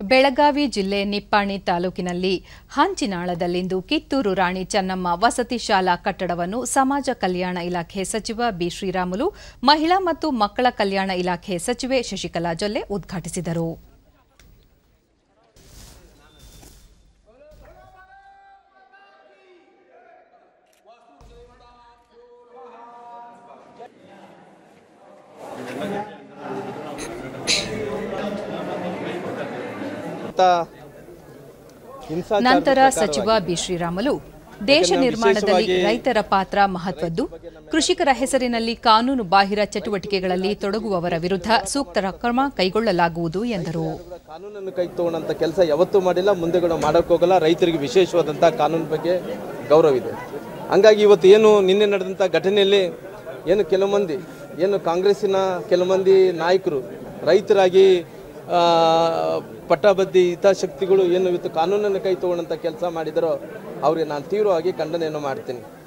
ಬೆಳಗಾವಿ ಜಿಲ್ಲೆ ನಿಪ್ಪಾಣಿ ತಾಲೂಕಿನಲ್ಲಿ ಹಂಚಿನಾಳದಲ್ಲಿಂದು ಕಿತ್ತೂರು ರಾಣಿ ಚೆನ್ನಮ್ಮ ವಸತಿ ಶಾಲಾ ಕಟ್ಟಡವನ್ನು ಸಮಾಜ ಕಲ್ಯಾಣ ಇಲಾಖೆ ಸಚಿವ ಬಿ ಶ್ರೀರಾಮುಲು ಮಹಿಳಾ ಮತ್ತು ಮಕ್ಕಳ ಕಲ್ಯಾಣ ಇಲಾಖೆ ಸಚಿವೆ ಶಶಿಕಲಾ ಜೊಲ್ಲೆ ಉದ್ಘಾಟಿಸಿದರು ಅಂತ ಹಿಂಸಾಚಾರದ ನಂತರ ಪ್ರಕಾರವಾಗಿ ಸಚಿವ ಬಿ ಶ್ರೀರಾಮುಲು ದೇಶ ನಿರ್ಮಾಣದಲ್ಲಿ ರೈತರ ಪಾತ್ರ ಮಹತ್ವದ್ದು ಕೃಷಿಕರ ಹೆಸರಿನಲ್ಲಿ ಕಾನೂನು ಬಾಹಿರ ಚಟುವಟಿಕೆಗಳಲ್ಲಿ ತೊಡಗುವವರ ವಿರುದ್ಧ ಸೂಕ್ತ ಕ್ರಮ ಕೈಗೊಳ್ಳಲಾಗುವುದು ಎಂದರು ಕೂಡ ಕಾನೂನನ್ನು ಕೈ ತಗೊಂಡಂತ ಕೆಲಸ ಯಾವತ್ತೂ ಮಾಡಿಲ್ಲ ಮುಂದೆ ಕೂಡ ಮಾಡೋಕೆ ಹೋಗಲ್ಲ ರೈತರಿಗೆ ವಿಶೇಷವಾದಂಥ ಕಾನೂನು ಬಗ್ಗೆ ಗೌರವ ಇದೆ ಹಂಗಾಗಿ ಇವತ್ತು ಏನು ನಿನ್ನೆ ನಡೆದಂಥ ಘಟನೆಯಲ್ಲಿ ಏನು ಕೆಲವು ಮಂದಿ ಏನು ಕಾಂಗ್ರೆಸ್ಸಿನ ಕೆಲವು ಮಂದಿ ನಾಯಕರು ರೈತರಾಗಿ ಆ, ಪಟ್ಟಾಬದ್ದಿ ಹಿತಾಸಕ್ತಿಗಳು ಏನು ಇವತ್ತು ಕಾನೂನನ್ನು ಕೈ ತಗೊಂಡಂಥ ಕೆಲಸ ಮಾಡಿದರೋ ಅವ್ರಿಗೆ ನಾನು ತೀವ್ರವಾಗಿ ಖಂಡನೆಯನ್ನು ಮಾಡ್ತೀನಿ